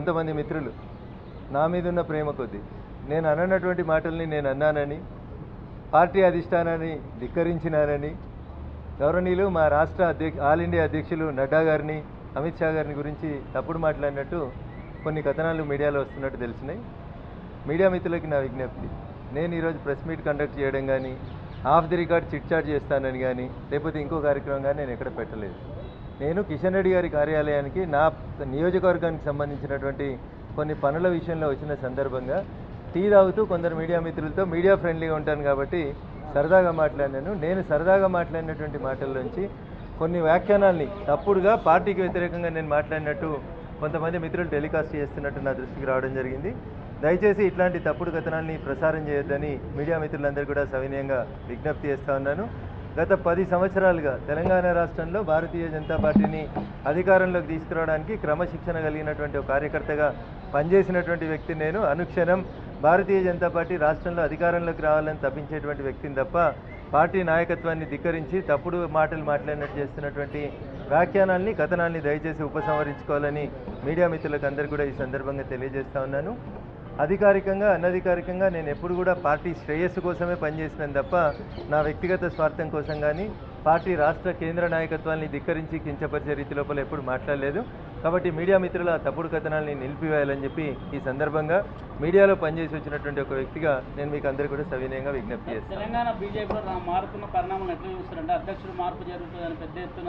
కొంతమంది మిత్రులు నా మీద ఉన్న ప్రేమ కొద్దీ నేను అనన్నటువంటి మాటల్ని నేను అన్నానని పార్టీ అధిష్టానాన్ని ధిక్కరించినానని గౌరవనీయులు మా రాష్ట్ర అధ్యక్ష ఆల్ ఇండియా అధ్యక్షులు నడ్డా గారిని అమిత్ షా గారిని గురించి తప్పుడు మాట్లాడినట్టు కొన్ని కథనాలు మీడియాలో వస్తున్నట్టు తెలిసినాయి మీడియా మిత్రులకి నా విజ్ఞప్తి నేను ఈరోజు ప్రెస్ మీట్ కండక్ట్ చేయడం కానీ off the record chit chat చేస్తానని కానీ లేకపోతే ఇంకో కార్యక్రమం కానీ నేను ఎక్కడ పెట్టలేదు నేను కిషన్ రెడ్డి గారి కార్యాలయానికి నా నియోజకవర్గానికి సంబంధించినటువంటి కొన్ని పనుల విషయంలో వచ్చిన సందర్భంగా టీ తాగుతూ కొందరు మీడియా మిత్రులతో మీడియా ఫ్రెండ్లీగా ఉంటాను కాబట్టి సరదాగా మాట్లాడినాను నేను సరదాగా మాట్లాడినటువంటి మాటల్లోంచి కొన్ని వ్యాఖ్యానాల్ని తప్పుడుగా పార్టీకి వ్యతిరేకంగా నేను మాట్లాడినట్టు కొంతమంది మిత్రులు టెలికాస్ట్ చేస్తున్నట్టు నా దృష్టికి రావడం జరిగింది దయచేసి ఇట్లాంటి తప్పుడు కథనాల్ని ప్రసారం చేయొద్దని మీడియా మిత్రులందరూ కూడా సవినయంగా విజ్ఞప్తి చేస్తా ఉన్నాను గత పది సంవత్సరాలుగా తెలంగాణ రాష్ట్రంలో భారతీయ జనతా పార్టీని అధికారంలోకి తీసుకురావడానికి క్రమశిక్షణ కలిగినటువంటి ఒక కార్యకర్తగా పనిచేసినటువంటి వ్యక్తి నేను అనుక్షణం భారతీయ జనతా పార్టీ రాష్ట్రంలో అధికారంలోకి రావాలని తప్పించేటువంటి వ్యక్తిని తప్ప పార్టీ నాయకత్వాన్ని ధిక్కరించి తప్పుడు మాటలు మాట్లాడినట్టు చేస్తున్నటువంటి వ్యాఖ్యానాల్ని కథనాల్ని దయచేసి ఉపసంహరించుకోవాలని మీడియా మిత్రులకు అందరూ కూడా ఈ సందర్భంగా తెలియజేస్తా ఉన్నాను అధికారికంగా అనధికారికంగా నేను ఎప్పుడు కూడా పార్టీ శ్రేయస్సు కోసమే పనిచేసినాను తప్ప నా వ్యక్తిగత స్వార్థం కోసం కానీ పార్టీ రాష్ట్ర కేంద్ర నాయకత్వాన్ని ధిక్కరించి కించపరిచే రీతి లోపల ఎప్పుడు మాట్లాడలేదు కాబట్టి మీడియా మిత్రుల తప్పుడు కథనాల్ని నిలిపివేయాలని చెప్పి ఈ సందర్భంగా మీడియాలో పనిచేసి వచ్చినటువంటి ఒక వ్యక్తిగా నేను మీకు అందరికీ కూడా సవినయంగా విజ్ఞప్తి చేస్తాను తెలంగాణ బీజేపీలో రా- మారుతున్న పరిణామాలు ఎట్లా చూస్తారంటే అధ్యక్షుడు మార్పు జరుగుతుందని పెద్ద ఎత్తున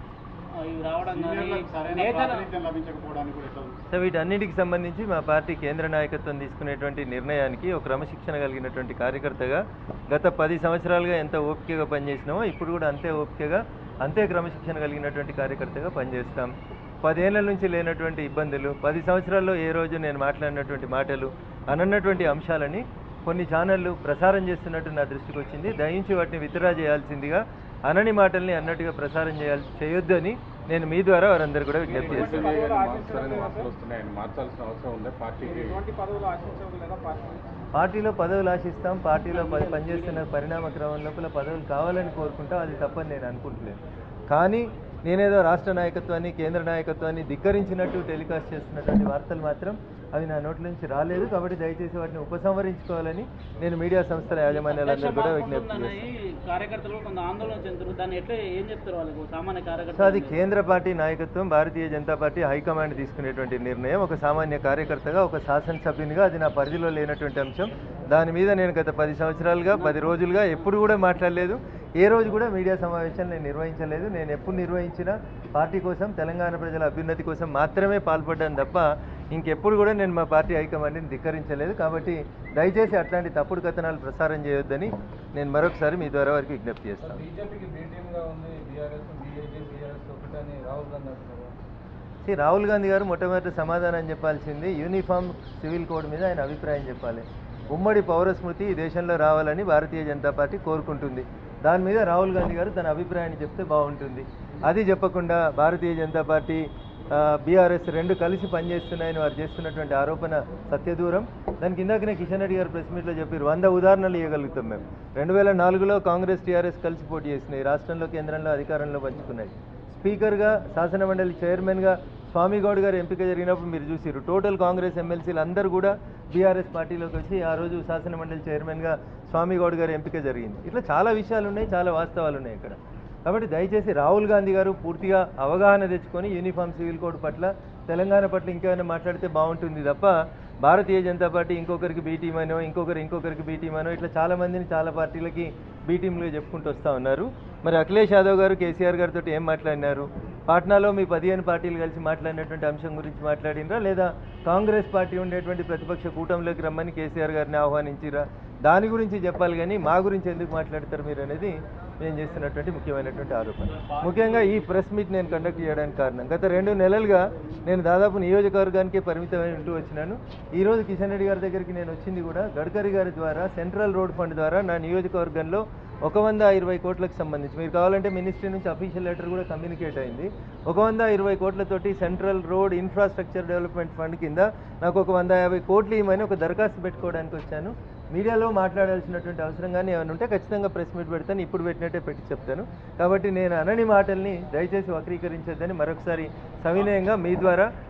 ఆ, ఇవి రావడం కానీ సరైన నేతల ప్రాతినిధ్యం లభించకపోవడానికి కూడా ఎట్లా సో వీటన్నిటికి సంబంధించి మా పార్టీ కేంద్ర నాయకత్వం తీసుకునేటువంటి నిర్ణయానికి ఒక క్రమశిక్షణ కలిగినటువంటి కార్యకర్తగా గత పది సంవత్సరాలుగా ఎంత ఓపికగా పనిచేసినామో ఇప్పుడు కూడా అంతే ఓపికగా అంతే క్రమశిక్షణ కలిగినటువంటి కార్యకర్తగా పనిచేస్తాం పదేళ్ల నుంచి లేనటువంటి ఇబ్బందులు పది సంవత్సరాల్లో ఏ రోజు నేను మాట్లాడినటువంటి మాటలు అనన్నటువంటి అంశాలని కొన్ని ఛానళ్ళు ప్రసారం చేస్తున్నట్టు నా దృష్టికి వచ్చింది దయించి వాటిని విత్డ్రా చేయాల్సిందిగా అనని మాటల్ని అన్నట్టుగా ప్రసారం చేయాలి చేయొద్దు అని నేను మీ ద్వారా వారందరూ కూడా విజ్ఞప్తి చేస్తాను మార్చాలని వార్తలు వస్తున్నాయి మార్చాల్సిన అవసరం ఉంది పార్టీకి ఎటువంటి పదవులు ఆశించగలరా పార్టీ పార్టీలో పదవులు ఆశిస్తాం పార్టీలో ప- పనిచేస్తున్న పరిణామ క్రమం లోపల పదవులు కావాలని కోరుకుంటాం అది తప్పని నేను అనుకుంటలేను కానీ నేనేదో రాష్ట్ర నాయకత్వాన్ని కేంద్ర నాయకత్వాన్ని ధిక్కరించినట్టు టెలికాస్ట్ చేస్తున్నటువంటి వార్తలు మాత్రం అవి నా నోట్ల నుంచి రాలేదు కాబట్టి దయచేసి వాటిని ఉపసంహరించుకోవాలని నేను మీడియా సంస్థల యాజమాన్యాలందరూ కూడా విజ్ఞప్తి చేస్తాను ఉందని కార్యకర్తలు కొంత ఆందోళన చెందుతారు దాన్ని ఎట్లా ఏం చెప్తారు వాళ్ళకు సామాన్య సో అది కార్యకర్తలు కేంద్ర పార్టీ నాయకత్వం భారతీయ జనతా పార్టీ హైకమాండ్ తీసుకునేటువంటి నిర్ణయం ఒక సామాన్య కార్యకర్తగా ఒక శాసనసభ్యునిగా అది నా పరిధిలో లేనటువంటి అంశం దాని మీద నేను గత పది సంవత్సరాలుగా పది రోజులుగా ఎప్పుడు కూడా మాట్లాడలేదు ఏ రోజు కూడా మీడియా సమావేశాలు నేను నిర్వహించలేదు నేను ఎప్పుడు నిర్వహించినా పార్టీ కోసం తెలంగాణ ప్రజల అభ్యున్నతి కోసం మాత్రమే పాల్పడ్డాను తప్ప ఇంకెప్పుడు కూడా నేను మా పార్టీ హైకమాండ్ని ధిక్కరించలేదు కాబట్టి దయచేసి అట్లాంటి తప్పుడు కథనాలు ప్రసారం చేయొద్దని నేను మరొకసారి మీ ద్వారా వారికి విజ్ఞప్తి చేస్తాను బీజేపీకి బి టీమ్గా ఉంది బీఆర్ఎస్ బీజేపీ బీఆర్ఎస్ ఒకటని రాహుల్ గాంధీ అంటున్నారు శ్రీ రాహుల్ గాంధీ గారు మొట్టమొదటి సమాధానం చెప్పాల్సింది యూనిఫామ్ సివిల్ కోడ్ మీద ఆయన అభిప్రాయం చెప్పాలి ఉమ్మడి పౌర స్మృతి ఈ దేశంలో రావాలని భారతీయ జనతా పార్టీ కోరుకుంటుంది దాని మీద రాహుల్ గాంధీ గారు తన అభిప్రాయాన్ని చెప్తే బాగుంటుంది అది చెప్పకుండా భారతీయ జనతా పార్టీ బీఆర్ఎస్ రెండు కలిసి పనిచేస్తున్నాయని వారు చేస్తున్నటువంటి ఆరోపణ సత్యదూరం దానికి ఇందాకనే కిషన్ రెడ్డి గారు ప్రెస్ మీట్లో చెప్పారు వంద ఉదాహరణలు ఇవ్వగలుగుతాం మేము రెండు వేల నాలుగులో కాంగ్రెస్ టీఆర్ఎస్ కలిసి పోటీ చేసినాయి రాష్ట్రంలో కేంద్రంలో అధికారంలో పంచుకున్నాయి స్పీకర్గా శాసనమండలి చైర్మన్గా స్వామి గౌడ్ గారు ఎంపిక జరిగినప్పుడు మీరు చూసిరు టోటల్ కాంగ్రెస్ ఎమ్మెల్సీలు అందరూ కూడా బీఆర్ఎస్ పార్టీలోకి వచ్చి ఆ రోజు శాసనమండలి చైర్మన్గా స్వామి గౌడ్ గారి ఎంపిక జరిగింది ఇట్లా చాలా విషయాలు ఉన్నాయి చాలా వాస్తవాలు ఉన్నాయి ఇక్కడ కాబట్టి దయచేసి రాహుల్ గాంధీ గారు పూర్తిగా అవగాహన తెచ్చుకొని యూనిఫామ్ సివిల్ కోడ్ పట్ల తెలంగాణ పట్ల ఇంకేమైనా మాట్లాడితే బాగుంటుంది తప్ప భారతీయ జనతా పార్టీ ఇంకొకరికి బీ టీం అనో ఇంకొకరు ఇంకొకరికి బీ టీం అనో ఇట్లా చాలా మందిని చాలా పార్టీలకి బీ టీంలుగా చెప్పుకుంటూ వస్తూ ఉన్నారు మరి అఖిలేష్ యాదవ్ గారు కేసీఆర్ గారితో ఏం మాట్లాడినారు పాట్నాలో మీ పదిహేను పార్టీలు కలిసి మాట్లాడినటువంటి అంశం గురించి మాట్లాడినరా లేదా కాంగ్రెస్ పార్టీ ఉండేటువంటి ప్రతిపక్ష కూటమిలోకి రమ్మని కేసీఆర్ గారిని ఆహ్వానించిరా దాని గురించి చెప్పాలి కానీ మా గురించి ఎందుకు మాట్లాడతారు మీరు అనేది నేను చేస్తున్నటువంటి ముఖ్యమైనటువంటి ఆరోపణ ముఖ్యంగా ఈ ప్రెస్ మీట్ నేను కండక్ట్ చేయడానికి కారణం గత రెండు నెలలుగా నేను దాదాపు నియోజకవర్గానికే పరిమితమై ఉంటూ వచ్చినాను ఈ రోజు కిషన్ రెడ్డి గారి దగ్గరికి నేను వచ్చింది కూడా గడ్కరీ గారి ద్వారా సెంట్రల్ రోడ్ ఫండ్ ద్వారా నా నియోజకవర్గంలో ఒక వంద ఇరవై కోట్లకు సంబంధించి మీరు కావాలంటే మినిస్ట్రీ నుంచి అఫీషియల్ లెటర్ కూడా కమ్యూనికేట్ అయింది ఒక వంద ఇరవై కోట్లతోటి central road infrastructure development fund కింద నాకు ఒక వంద యాభై కోట్లు ఇవ్వమని ఒక దరఖాస్తు పెట్టుకోవడానికి వచ్చాను మీడియాలో మాట్లాడాల్సినటువంటి అవసరం కానీ ఏమైనా ఉంటే ఖచ్చితంగా ప్రెస్ మీట్ పెడతాను ఇప్పుడు పెట్టినట్టే పెట్టి చెప్తాను కాబట్టి నేను అనని మాటల్ని దయచేసి వక్రీకరించొద్దని మరొకసారి సవినయంగా మీ ద్వారా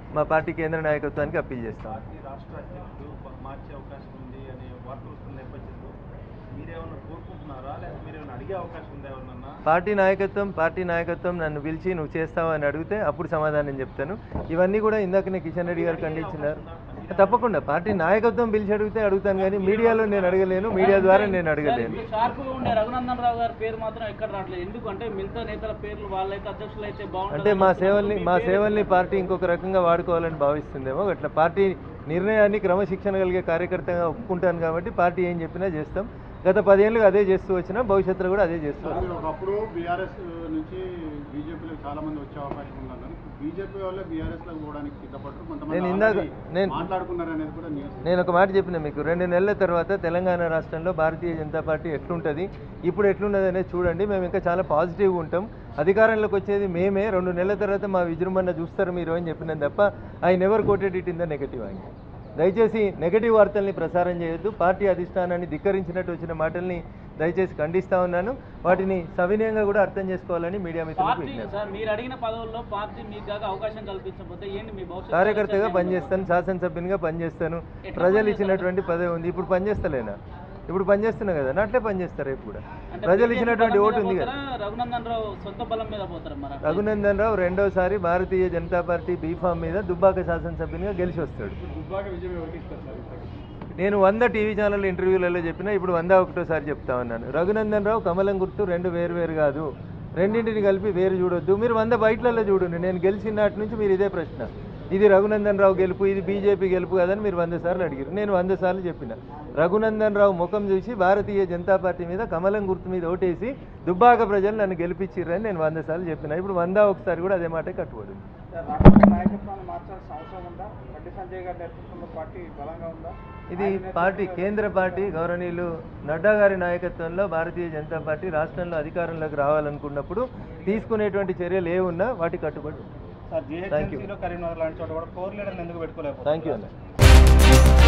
మా పార్టీ కేంద్ర నాయకత్వానికి అప్పీల్ చేస్తాం పార్టీ రాష్ట్ర అధ్యక్షుడు ప- మార్చే అవకాశం ఉంది అనే వార్తలు వస్తున్న నేపథ్యంలో మీరేమన్నా కోరుకుంటున్నారా లేదా మీరేమన్నా అడిగే అవకాశం ఉందా ఎవరన్నా పార్టీ నాయకత్వం పార్టీ నాయకత్వం నన్ను పిలిచి నువ్వు చేస్తావా అని అడిగితే అప్పుడు సమాధానం చెప్తాను ఇవన్నీ కూడా ఇందాకనే కిషన్ రెడ్డి గారు ఖండించినారు తప్పకుండా పార్టీ నాయకత్వం పిలిచి అడిగితే అడుగుతాను కానీ మీడియాలో నేను అడగలేను మీడియా ద్వారా నేను అడగలేను షార్ప్గా ఉండే రఘునందన్ రావు గారి పేరు మాత్రం ఎక్కడ రావట్లేదు ఎందుకంటే మిగతా నేతల పేర్లు వాళ్ళైతే అధ్యక్షులు అయితే బాగుంటుంది అంటే మా సేవల్ని మా సేవల్ని పార్టీ ఇంకొక రకంగా వాడుకోవాలని భావిస్తుందేమో అట్లా పార్టీ నిర్ణయాన్ని క్రమశిక్షణ కలిగే కార్యకర్తగా ఒప్పుకుంటాను కాబట్టి పార్టీ ఏం చెప్పినా చేస్తాం గత పదేళ్ళుగా అదే చేస్తూ వచ్చినా భవిష్యత్తులో కూడా అదే చేస్తూ వస్తాం. మీరు ఒకప్పుడు బీఆర్ఎస్ నుంచి బీజేపీలో చాలా మంది వచ్చే అవకాశం ఉందన్నారు బీజేపీ వాళ్ళే బీఆర్ఎస్ లో పోవడానికి సిద్ధపడ్డారు కొంతమంది నేను ఇందాక- already నేను- మాట్లాడుకున్నారు అనేది కూడా న్యూస్ నేను ఒక మాట చెప్పిన మీకు రెండు నెలల తర్వాత తెలంగాణ రాష్ట్రంలో భారతీయ జనతా పార్టీ ఎట్లుంటుంది ఇప్పుడు ఎట్లున్నది అనేది చూడండి మేము ఇంకా చాలా పాజిటివ్గా ఉంటాం అధికారంలోకి వచ్చేది మేమే రెండు నెలల తర్వాత మా విజృంభణ చూస్తారు మీరు అని చెప్పినాను తప్ప I never quoted it in the negative అండి దయచేసి నెగటివ్ వార్తల్ని ప్రసారం చేయొద్దు పార్టీ అధిష్టానాన్ని ధిక్కరించినట్టు వచ్చిన మాటల్ని దయచేసి ఖండిస్తా ఉన్నాను వాటిని సవినయంగా కూడా అర్థం చేసుకోవాలని మీడియా మిత్రులకు పార్టీ విజ్ఞప్తి సార్ మీరు అడిగిన పదవుల్లో పార్టీ మీకు కాక అవకాశం కల్పించకపోతే ఏంటి మీ భవిష్యత్తు కార్యకర్తగా పనిచేస్తాను శాసనసభ్యునిగా పనిచేస్తాను ప్రజలు ఇచ్చినటువంటి పదవి ఉంది ఇప్పుడు పనిచేస్తలేనా ఇప్పుడు పనిచేస్తున్నా కదా నా అట్లే పనిచేస్తారు రేపు కూడా అంటే ప్రజలు BJP ఇచ్చినటువంటి బలం ఓటు మీద ఉంది కదా పోతారా? రఘునందన్ రావు సొంత బలం మీద పోతారు మరి రఘునందన్ రావు రెండోసారి భారతీయ జనతా పార్టీ బీఫామ్ మీద దుబ్బాక శాసనసభ్యునిగా గెలిచి వస్తాడు దుబ్బాక విజయం ఎవరికి ఇస్తారు సార్ ఇంతకీ? నేను వంద టీవీ ఛానల్ ఇంటర్వ్యూలలో చెప్పినా ఇప్పుడు వంద ఒకటోసారి చెప్తా ఉన్నాను రఘునందన్ రావు కమలం గుర్తు రెండు వేరు వేరు కాదు రెండింటిని కలిపి వేరు చూడొద్దు మీరు వంద బయటలలో చూడండి నేను గెలిచిన నాటి నుంచి మీరు ఇదే ప్రశ్న ఇది రఘునందన్ రావు గెలుపు ఇది బీజేపీ గెలుపు కాదని మీరు వంద సార్లు అడిగారు నేను వంద సార్లు చెప్పిన రఘునందన్ రావు ముఖం చూసి భారతీయ జనతా పార్టీ మీద కమలం గుర్తు మీద ఓటేసి దుబ్బాక ప్రజలు నన్ను గెలిపించిర్రని నేను వంద సార్లు చెప్పిన ఇప్పుడు వంద ఒకసారి కూడా అదే మాట కట్టుబడింది రాష్ట్ర నాయకత్వాన్ని మార్చాల్సిన అవసరం ఉందా బండి సంజయ్ గారి నేతృత్వంలో పార్టీ బలంగా ఉందా ఇది పార్టీ కేంద్ర పార్టీ గౌరవనీయులు నడ్డా గారి నాయకత్వంలో భారతీయ జనతా పార్టీ రాష్ట్రంలో అధికారంలోకి రావాలనుకున్నప్పుడు తీసుకునేటువంటి చర్యలు ఏ ఉన్నా వాటి కట్టుబడి సార్ Thank you. జీహెచ్ఎంసీలో కరీంనగర్ లాంటి చోట కూడా కోర్ లీడర్ని ఎందుకు పెట్టుకోలేకపోతే థ్యాంక్ యూ అన్న